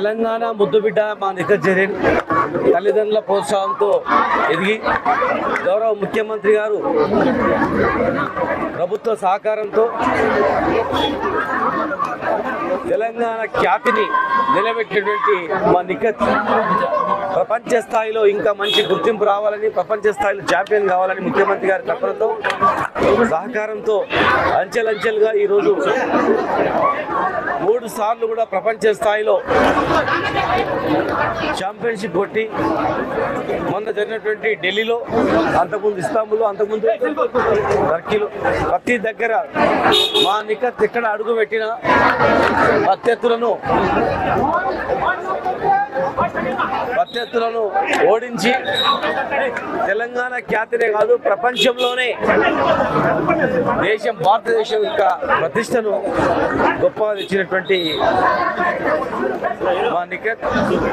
తెలంగాణ ముద్దుబిడ్డ మా నిఖత్ జరీన్ తల్లిదండ్రుల ప్రోత్సాహంతో ఎదిగి గౌరవ ముఖ్యమంత్రి గారు ప్రభుత్వ సహకారంతో తెలంగాణ ఖ్యాతిని నిలబెట్టినటువంటి మా నిఖత్ ప్రపంచ స్థాయిలో ఇంకా మంచి గుర్తింపు రావాలని ప్రపంచ స్థాయిలో ఛాంపియన్ కావాలని ముఖ్యమంత్రి గారి తపనతో సహకారంతో అంచెలంచెలుగా ఈరోజు మూడు సార్లు కూడా ప్రపంచ స్థాయిలో ఛాంపియన్షిప్ కొట్టి మొన్న జరిగినటువంటి ఢిల్లీలో అంతకుముందు ఇస్తాంబుల్లో అంతకుముందు టర్కీలో ప్రతి దగ్గర మా నిఖత్ ఎక్కడ అడుగు పెట్టినా ప్రత్యర్థులను ప్రత్యర్థులను ఓడించి తెలంగాణ ఖ్యాతినే కాదు ప్రపంచంలోనే దేశం భారతదేశం యొక్క ప్రతిష్టను గొప్పగా తెచ్చినటువంటి మా నిఖత్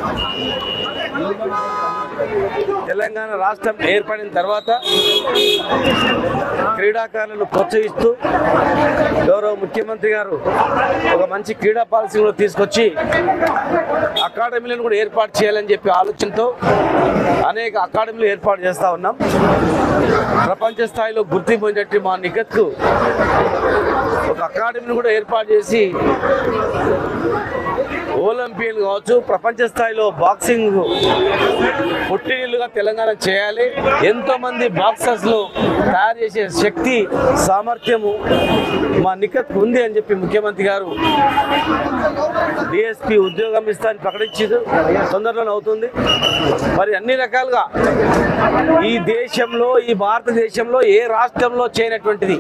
తెలంగాణ రాష్ట్రం ఏర్పడిన తర్వాత క్రీడాకారులను ప్రోత్సహిస్తూ గౌరవ ముఖ్యమంత్రి గారు ఒక మంచి క్రీడా పాలసీ కూడా తీసుకొచ్చి అకాడమీలను కూడా ఏర్పాటు చేయాలని చెప్పి ఆలోచనతో అనేక అకాడమీలు ఏర్పాటు చేస్తూ ఉన్నాం ప్రపంచ స్థాయిలో గుర్తింపు పొందేటట్టు మా నిఖత్కు ఒక అకాడమీని కూడా ఏర్పాటు చేసి ఒలింపియన్ కావచ్చు ప్రపంచ స్థాయిలో బాక్సింగ్ పుట్టినీళ్ళుగా తెలంగాణ చేయాలి ఎంతో మంది బాక్సర్స్ లో తయారు చేసే శక్తి సామర్థ్యము మా నిఖత్ ఉంది అని చెప్పి ముఖ్యమంత్రి గారు డిఎస్పి ఉద్యోగం ఇస్తానని ప్రకటించారు తొందరలోనే అవుతుంది మరి అన్ని రకాలుగా ఈ దేశంలో ఈ భారతదేశంలో ఏ రాష్ట్రంలో చేయనటువంటిది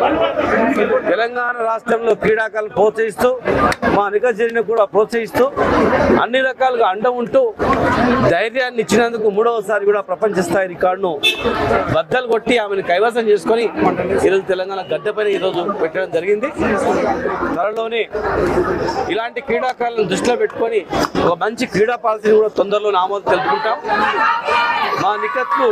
తెలంగాణ రాష్ట్రంలో క్రీడాకారులను ప్రోత్సహిస్తూ మా నిఖజరిని కూడా ప్రోత్సహిస్తూ అన్ని రకాలుగా అండ ఉంటూ ధైర్యాన్ని ఇచ్చినందుకు మూడవసారి కూడా ప్రపంచ స్థాయి రికార్డును బద్దలు కొట్టి ఆమెను కైవసం చేసుకొని ఈరోజు తెలంగాణ గడ్డపైన ఈరోజు పెట్టడం జరిగింది త్వరలోనే ఇలాంటి క్రీడాకారులను దృష్టిలో పెట్టుకొని ఒక మంచి క్రీడా పాలసీని కూడా తొందరలో ఆమోదం తెలుపుకుంటాం మా నిఖత్కు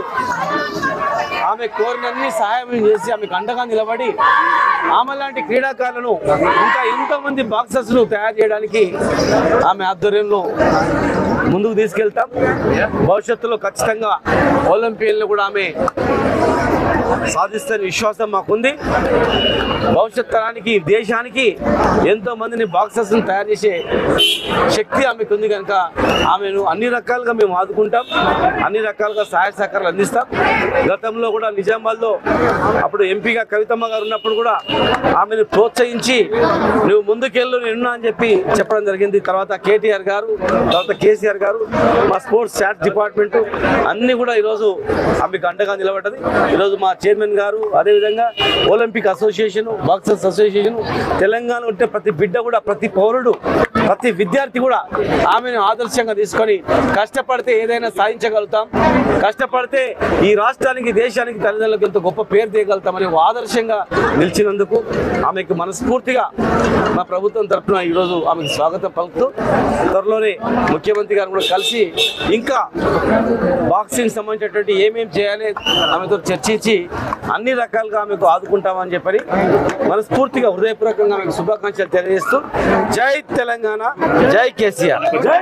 ఆమె కోరినన్ని సహాయం చేసి ఆమెకు అండగా నిలబడి ఆమె లాంటి క్రీడాకారులను ఇంకా ఎంతో మంది బాక్సర్స్ ను తయారు చేయడానికి ఆమె ఆధ్వర్యంలో ముందుకు తీసుకెళ్తాం భవిష్యత్తులో ఖచ్చితంగా ఒలింపియన్లు కూడా ఆమె సాధిస్తున్న విశ్వాసం మాకుంది భవిష్యత్ తరానికి దేశానికి ఎంతో మందిని బాక్సర్స్ తయారు చేసే శక్తి ఆమెకు ఉంది కనుక ఆమెను అన్ని రకాలుగా మేము ఆదుకుంటాం అన్ని రకాలుగా సహాయ సహకారాలు అందిస్తాం గతంలో కూడా నిజామాబాద్లో అప్పుడు ఎంపీగా కవితమ్మ గారు ఉన్నప్పుడు కూడా ఆమెను ప్రోత్సహించి నువ్వు ముందుకెళ్ళు నేనున్నా అని చెప్పి చెప్పడం జరిగింది తర్వాత కేటీఆర్ గారు తర్వాత కేసీఆర్ గారు మా స్పోర్ట్స్ శాట్ డిపార్ట్మెంట్ అన్ని కూడా ఈరోజు ఆమెకు అండగా నిలబడ్డది ఈరోజు మా చైర్మన్ గారు అదేవిధంగా Olympic association boxers association Telangana ఉంటే ప్రతి బిడ్డ కూడా ప్రతి పౌరుడు ప్రతి విద్యార్థి కూడా ఆమెను ఆదర్శంగా తీసుకొని కష్టపడితే ఏదైనా సాధించగలుగుతాం కష్టపడితే ఈ రాష్ట్రానికి దేశానికి తల్లిదండ్రులకు ఎంతో గొప్ప పేరు తీయగలుగుతామని ఒక ఆదర్శంగా నిలిచినందుకు ఆమెకు మనస్ఫూర్తిగా మా ప్రభుత్వం తరఫున ఈరోజు ఆమెకు స్వాగతం పలుకుతూ త్వరలోనే ముఖ్యమంత్రి గారు కూడా కలిసి ఇంకా బాక్సింగ్ సంబంధించినటువంటి ఏమేమి చేయాలి ఆమెతో చర్చించి అన్ని రకాలుగా ఆమెకు ఆదుకుంటామని చెప్పని మనస్ఫూర్తిగా హృదయపూర్వకంగా ఆమెకు శుభాకాంక్షలు తెలియజేస్తూ జై తెలంగాణ జై కేసీఆర్ జై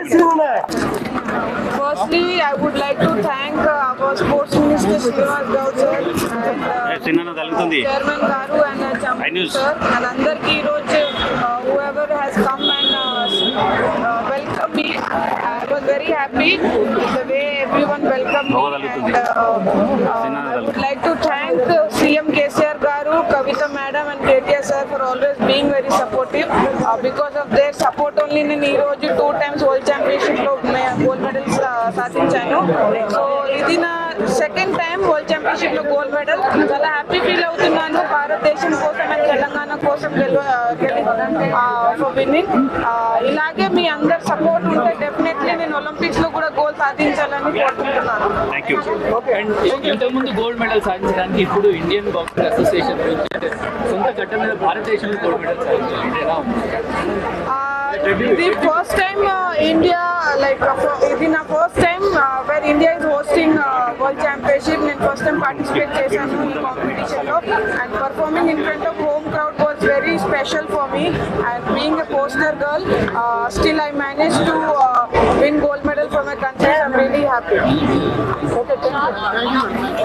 Firstly, I would like to thank uh, our Sports Minister Srinivas Gaud sir and uh, చిన్న తగ్గుతుంది Chairman Garu and uh, I Champu news. sir and అందరికీ ఈరోజు uh, whoever has come and uh, uh, welcome me. I was very happy with the way everyone welcomed me and uh, uh, I would like to thank uh, CM KCR Garu, Kavita Madam and KTR sir for always being very supportive. Uh, because of their support only నేను ఈ రోజు two times world championship లో gold medals సాధించాను so ఇది నా second time world championship లో gold medal చాలా happy feel అవుతున్నాను భారతదేశం కోసం అండ్ తెలంగాణ కోసం ఫర్ విన్నింగ్ ఇలాగే మీ అందరు సపోర్ట్ ఉంటే డెఫినెట్లీ నేను ఒలింపిక్స్ లో కూడా గోల్ సాధించాలని కోరుకుంటున్నాను థ్యాంక్ యూ అండ్ ఇంతకుముందు గోల్డ్ మెడల్ సాధించడానికి ఇప్పుడు ఇండియన్ బాక్సింగ్ అసోసియేషన్ నుంచి అంటే సొంత గడ్డ మీద భారతదేశంలో గోల్డ్ మెడల్ సాధించాలి ఎలా ఉంది? ఇది ఫస్ట్ టైం ఇండియా లైక్ ఇది నా first time where India is hosting world championship నేను ఫస్ట్ టైం పార్టిసిపేట్ చేశాను ఈ కాంపిటీషన్లో and performing in front of home crowd was very special for me and being a poster girl still I manage to win gold medal for my country. I'm really happy. Okay, thank you.